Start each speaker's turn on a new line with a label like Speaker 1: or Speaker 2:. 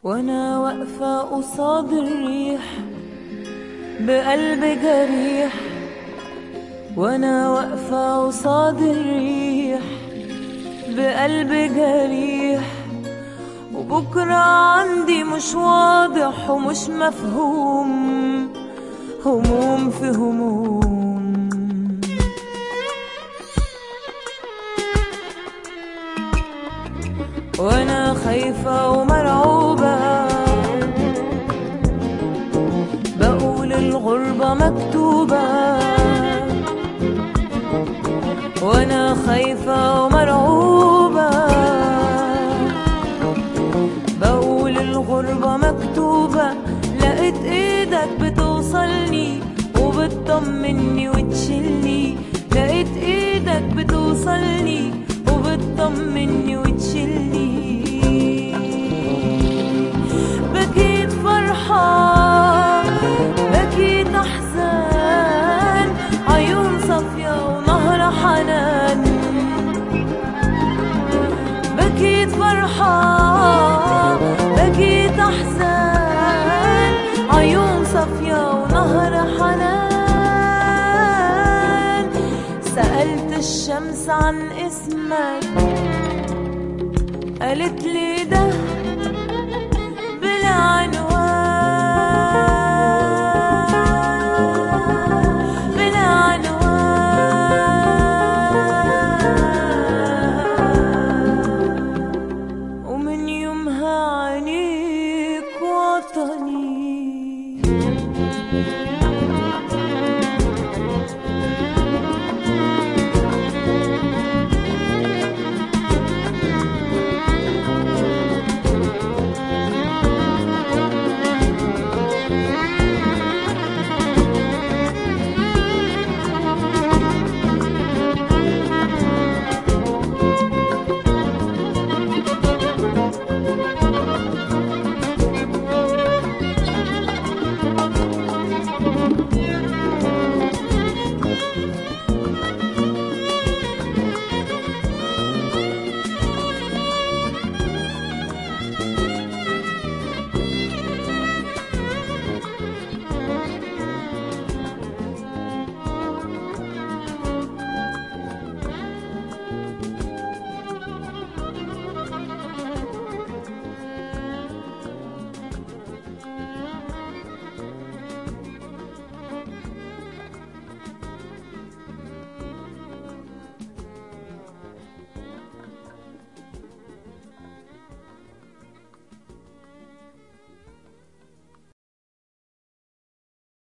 Speaker 1: وانا واقفة قصاد الريح بقلب جريح وانا واقفة قصاد الريح بقلب جريح وبكرة عندي مش واضح ومش مفهوم هموم في هموم وانا خايفة ومرعوبة بقول الغربة مكتوبة وانا خايفة ومرعوبة بقول الغربة مكتوبة لقيت ايدك بتوصلني وبتطمني وتشيلني لقيت ايدك بتوصلني وبتطمني وتشيلني بكيت فرحة بكيت أحزان عيون صافية ونهر حنان بكيت فرحة بكيت أحزان عيون صافية ونهر حنان سألت الشمس عن اسمك قالت لي ده